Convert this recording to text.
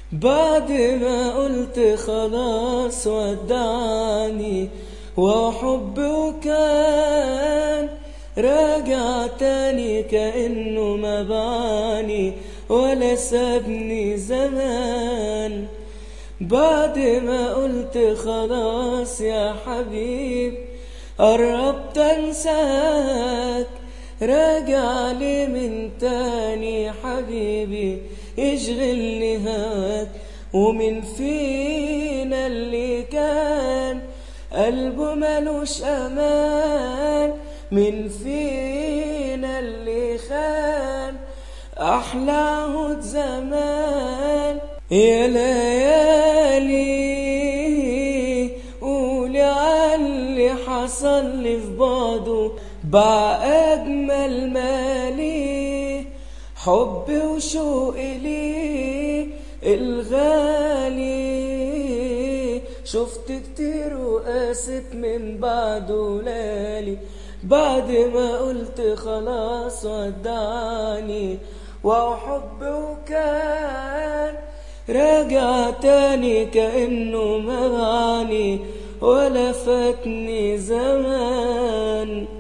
بعد ما قلت خلاص ودعني وحبه كان راجع تاني كأنه ما بعني ولا سابني زمان بعد ما قلت خلاص يا حبيب قربت انساك راجع لي من تاني حبيبي يشغلني هواك ومن فينا اللي كان قلبه ملوش امان من فينا اللي خان احلى عهد زمان يا ليالي قولي عاللي حصل لي في بعضه بأجمل مالي حبي وشوقي ليه الغالي شفت كتير وقاست من بعده لالي بعد ما قلت خلاص ودعني وحبه كان راجع تاني كأنه ما بعني ولا فاتني زمان